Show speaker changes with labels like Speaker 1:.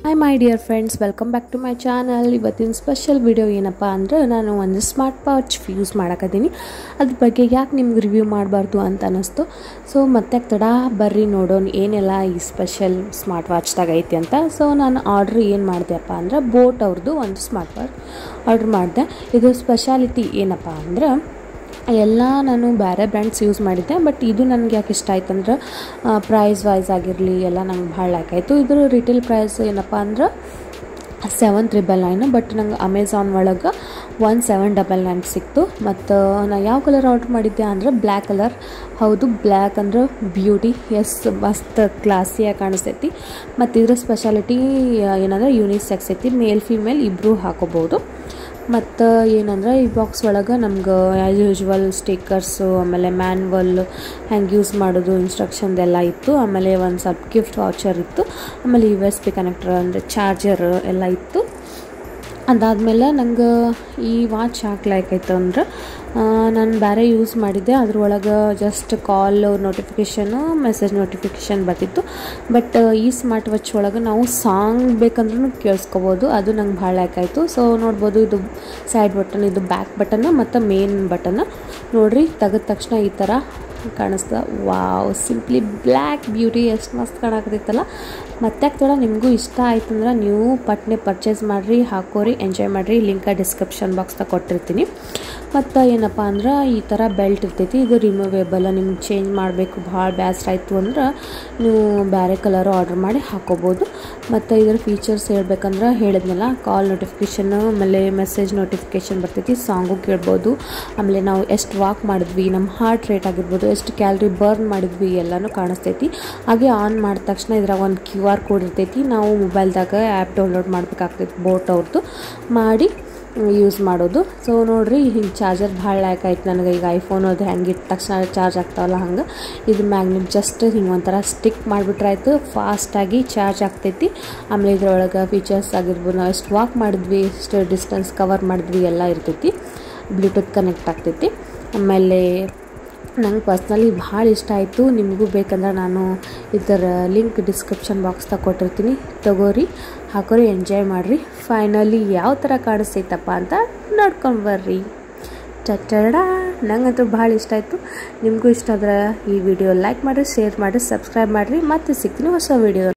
Speaker 1: hi my dear friends welcome back to my channel ಇವತ್ತಿನ special video ಏನಪ್ಪ ಅಂದರೆ ನಾನು ಒಂದು ಸ್ಮಾರ್ಟ್ ವಾಚ್ ಯೂಸ್ ಮಾಡಕತ್ತೀನಿ ಅದ್ರ ಬಗ್ಗೆ ಯಾಕೆ ನಿಮ್ಗೆ ರಿವ್ಯೂ ಮಾಡಬಾರ್ದು ಅಂತ ಅನ್ನಿಸ್ತು ಸೊ ಮತ್ತೆ ತಡ ಬರ್ರಿ ನೋಡೋಣ ಏನೆಲ್ಲ ಈ ಸ್ಪೆಷಲ್ ಸ್ಮಾರ್ಟ್ ವಾಚ್ದಾಗ ಐತಿ ಅಂತ ಸೊ ನಾನು ಆರ್ಡ್ರ್ ಏನು ಮಾಡಿದೆಪ್ಪ ಅಂದ್ರೆ ಬೋಟ್ ಅವ್ರದ್ದು ಒಂದು ಸ್ಮಾರ್ಟ್ ವಾಚ್ ಆರ್ಡ್ರ್ ಮಾಡಿದೆ ಇದು ಸ್ಪೆಷಾಲಿಟಿ ಏನಪ್ಪ ಅಂದ್ರೆ ಎಲ್ಲ ನಾನು ಬೇರೆ ಬ್ರ್ಯಾಂಡ್ಸ್ ಯೂಸ್ ಮಾಡಿದ್ದೆ ಬಟ್ ಇದು ನನಗೆ ಯಾಕೆ ಇಷ್ಟ ಆಯ್ತು ಅಂದ್ರೆ ಪ್ರೈಸ್ ವೈಸ್ ಆಗಿರಲಿ ಎಲ್ಲ ನಂಗೆ ಭಾಳ ಲೈಕ್ ಆಯಿತು ಇದ್ರ ರಿಟೇಲ್ ಪ್ರೈಸ್ ಏನಪ್ಪ ಅಂದ್ರೆ ಸೆವೆನ್ ತ್ರಿಬಲ್ ನೈನ್ ಬಟ್ ನಂಗೆ ಅಮೆಝಾನ್ ಒಳಗೆ ಒನ್ ಸೆವೆನ್ ಡಬಲ್ ನೈನ್ ಸಿಕ್ತು ಮತ್ತು ನಾ ಯಾವ ಕಲರ್ ಆರ್ಡ್ರ್ ಮಾಡಿದ್ದೆ ಅಂದರೆ ಬ್ಲ್ಯಾಕ್ ಕಲರ್ ಹೌದು ಬ್ಲ್ಯಾಕ್ ಅಂದ್ರೆ ಬ್ಯೂಟಿ ಎಸ್ ಮಸ್ತ್ ಕ್ಲಾಸಿಯಾಗಿ ಕಾಣಿಸ್ತೈತಿ ಮತ್ತು ಇದ್ರ ಸ್ಪೆಷಾಲಿಟಿ ಏನಂದ್ರೆ ಯೂನಿಸೆಕ್ಸ್ ಐತಿ ಮೇಲ್ ಫಿಮೇಲ್ ಇಬ್ಬರು ಹಾಕೋಬೋದು ಮತ್ತು ಏನಂದ್ರೆ ಈ ಬಾಕ್ಸ್ ಒಳಗೆ ನಮ್ಗೆ ಆ್ಯಸ್ ಯೂಶ್ವಲ್ ಸ್ಟಿಕ್ಕರ್ಸು ಆಮೇಲೆ ಮ್ಯಾನ್ವಲ್ ಹೆಂಗೆ ಯೂಸ್ ಮಾಡೋದು ಇನ್ಸ್ಟ್ರಕ್ಷನ್ದೆಲ್ಲ ಇತ್ತು ಆಮೇಲೆ ಒಂದು ಸ್ವಲ್ಪ ಗಿಫ್ಟ್ ವಾಚರ್ ಇತ್ತು ಆಮೇಲೆ ಯು ಎಸ್ ಬಿ ಕನೆಕ್ಟರ್ ಅಂದರೆ ಚಾರ್ಜರ್ ಎಲ್ಲ ಇತ್ತು ಅದಾದಮೇಲೆ ನಂಗೆ ಈ ವಾಚ್ ಯಾಕೆ ಲೈಕ್ ಆಯ್ತು ಅಂದ್ರೆ ನಾನು ಬೇರೆ ಯೂಸ್ ಮಾಡಿದ್ದೆ ಅದ್ರೊಳಗೆ just call notification message notification ಬರ್ತಿತ್ತು ಬಟ್ ಈ ಸ್ಮಾರ್ಟ್ ವಾಚ್ ಒಳಗೆ ನಾವು ಸಾಂಗ್ ಬೇಕಂದ್ರೂ ಕೇಳಿಸ್ಕೋಬೋದು ಅದು ನಂಗೆ ಭಾಳ ಲೈಕ್ ಆಯಿತು ಸೊ ನೋಡ್ಬೋದು ಇದು ಸೈಡ್ ಬಟನ್ ಇದು ಬ್ಯಾಕ್ ಬಟನ್ ಮತ್ತು ಮೇನ್ ಬಟನ್ ನೋಡ್ರಿ ತೆಗೆದ ತಕ್ಷಣ ಈ ಥರ ಕಾಣಿಸ್ತಾ ವಾವ್ ಸಿಂಪ್ಲಿ ಬ್ಲ್ಯಾಕ್ ಬ್ಯೂಟಿ ಎಷ್ಟು ಮಸ್ತ್ ಕಾಣಕತ್ತೈತಲ್ಲ ಮತ್ತೆ ಥರ ನಿಮಗೂ ಇಷ್ಟ ಆಯ್ತು ಅಂದ್ರೆ ನೀವು ಪಟ್ನೆ ಪರ್ಚೇಸ್ ಮಾಡಿರಿ ಹಾಕೋರಿ ಎಂಜಾಯ್ ಮಾಡಿರಿ ಲಿಂಕ ಡಿಸ್ಕ್ರಿಪ್ಷನ್ ಬಾಕ್ಸ್ದಾಗ ಕೊಟ್ಟಿರ್ತೀನಿ ಮತ್ತು ಏನಪ್ಪ ಅಂದ್ರೆ ಈ ಥರ ಬೆಲ್ಟ್ ಇರ್ತೈತಿ ಇದು ರಿಮೂವೇಬಲ್ ನಿಮ್ಗೆ ಚೇಂಜ್ ಮಾಡಬೇಕು ಭಾಳ ಬ್ಯಾಸ್ರ ಆಯಿತು ಅಂದ್ರೆ ನೀವು ಬೇರೆ ಕಲರು ಆರ್ಡ್ರ್ ಮಾಡಿ ಹಾಕೋಬೋದು ಮತ್ತು ಇದರ ಫೀಚರ್ಸ್ ಹೇಳ್ಬೇಕಂದ್ರೆ ಹೇಳಿದ್ನಲ್ಲ ಕಾಲ್ ನೋಟಿಫಿಕೇಷನ್ ಆಮೇಲೆ ಮೆಸೇಜ್ ನೋಟಿಫಿಕೇಷನ್ ಬರ್ತೈತಿ ಸಾಂಗು ಕೇಳ್ಬೋದು ಆಮೇಲೆ ನಾವು ಎಷ್ಟು ವಾಕ್ ಮಾಡಿದ್ವಿ ನಮ್ಮ ಹಾರ್ಟ್ ರೇಟ್ ಆಗಿರ್ಬೋದು ಎಷ್ಟು ಕ್ಯಾಲ್ರಿ ಬರ್ನ್ ಮಾಡಿದ್ವಿ ಎಲ್ಲನೂ ಕಾಣಿಸ್ತೈತಿ ಹಾಗೆ ಆನ್ ಮಾಡಿದ ತಕ್ಷಣ ಇದ್ರಾಗ ಒಂದು ಕ್ಯೂ ಆರ್ ಕೋಡ್ ಇರ್ತೈತಿ ನಾವು ಮೊಬೈಲ್ದಾಗ ಆ್ಯಪ್ ಡೌನ್ಲೋಡ್ ಮಾಡಬೇಕಾಗ್ತೈತಿ ಬೋಟ್ ಅವ್ರದ್ದು ಮಾಡಿ ಯೂಸ್ ಮಾಡೋದು ಸೊ ನೋಡಿರಿ ಹಿಂಗೆ ಚಾರ್ಜರ್ ಭಾಳ ಲೈಕ್ ಆಯ್ತು ನನಗೆ ಈಗ ಐಫೋನ್ ಅದು ಹೆಂಗೆ ಇಟ್ಟ ತಕ್ಷಣ ಚಾರ್ಜ್ ಆಗ್ತಾವಲ್ಲ ಹಂಗೆ ಇದು ಮ್ಯಾಗ್ನೆಟ್ ಜಸ್ಟ್ ಹಿಂಗೆ ಒಂಥರ ಸ್ಟಿಕ್ ಮಾಡಿಬಿಟ್ರೆ ಆಯಿತು ಫಾಸ್ಟಾಗಿ ಚಾರ್ಜ್ ಆಗ್ತೈತಿ ಆಮೇಲೆ ಇದ್ರೊಳಗೆ ಫೀಚರ್ಸ್ ಆಗಿರ್ಬೋದು ನಾವು ಎಷ್ಟು ವಾಕ್ ಮಾಡಿದ್ವಿ ಎಷ್ಟು ಡಿಸ್ಟೆನ್ಸ್ ಕವರ್ ಮಾಡಿದ್ವಿ ಎಲ್ಲ ಇರ್ತೈತಿ ಬ್ಲೂಟೂತ್ ಕನೆಕ್ಟ್ ಆಗ್ತೈತಿ ಆಮೇಲೆ ನಂಗೆ ಪರ್ಸ್ನಲಿ ಭಾಳ ಇಷ್ಟ ಆಯಿತು ನಿಮಗೂ ಬೇಕಂದ್ರೆ ನಾನು ಇದರ ಲಿಂಕ್ ಡಿಸ್ಕ್ರಿಪ್ಷನ್ ಬಾಕ್ಸ್ದಾಗ ಕೊಟ್ಟಿರ್ತೀನಿ ತಗೋರಿ ಹಾಕೋರಿ ಎಂಜಾಯ್ ಮಾಡಿರಿ ಫೈನಲಿ ಯಾವ ಥರ ಕಾಣಿಸ್ತೈತಪ್ಪ ಅಂತ ನೋಡ್ಕೊಂಡು ಬರ್ರಿ ಚಟ್ಟಡ ನಂಗಂತೂ ಭಾಳ ಇಷ್ಟ ಆಯಿತು ನಿಮಗೂ ಇಷ್ಟ ಆದ್ರೆ ಈ ವಿಡಿಯೋ ಲೈಕ್ ಮಾಡಿರಿ ಶೇರ್ ಮಾಡಿರಿ ಸಬ್ಸ್ಕ್ರೈಬ್ ಮಾಡಿರಿ ಮತ್ತೆ ಸಿಗ್ತೀನಿ ಹೊಸ ವಿಡಿಯೋ